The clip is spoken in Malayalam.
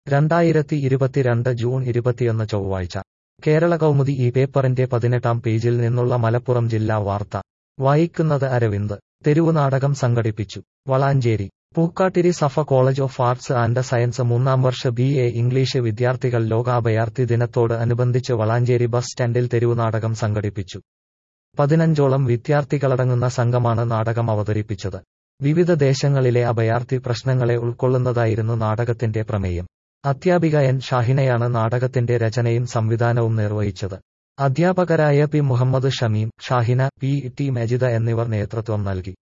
രണ്ടായിരത്തി ഇരുപത്തിരണ്ട് ജൂൺ ഇരുപത്തിയൊന്ന് ചൊവ്വാഴ്ച കേരള കൗമുദി ഈ പേപ്പറിന്റെ പതിനെട്ടാം പേജിൽ നിന്നുള്ള മലപ്പുറം ജില്ലാ വാർത്ത വായിക്കുന്നത് അരവിന്ദ് തെരുവുനാടകം സംഘടിപ്പിച്ചു Valanchery Pookkattiri Safa college of arts and science മൂന്നാം വർഷ ബി എ ഇംഗ്ലീഷ് വിദ്യാർത്ഥികൾ ലോകാഭയാർത്ഥി ദിനത്തോട് അനുബന്ധിച്ച് വളാഞ്ചേരി ബസ് സ്റ്റാൻഡിൽ തെരുവുനാടകം സംഘടിപ്പിച്ചു പതിനഞ്ചോളം വിദ്യാർത്ഥികളടങ്ങുന്ന സംഘമാണ് നാടകം അവതരിപ്പിച്ചത് വിവിധ ദേശങ്ങളിലെ അഭയാർത്ഥി പ്രശ്നങ്ങളെ ഉൾക്കൊള്ളുന്നതായിരുന്നു നാടകത്തിന്റെ പ്രമേയം അധ്യാപിക എൻ ഷാഹിനയാണ് നാടകത്തിന്റെ രചനയും സംവിധാനവും നിർവഹിച്ചത് അധ്യാപകരായ P Muhammad Shameem Shahina P T Majida എന്നിവർ നേതൃത്വം നൽകി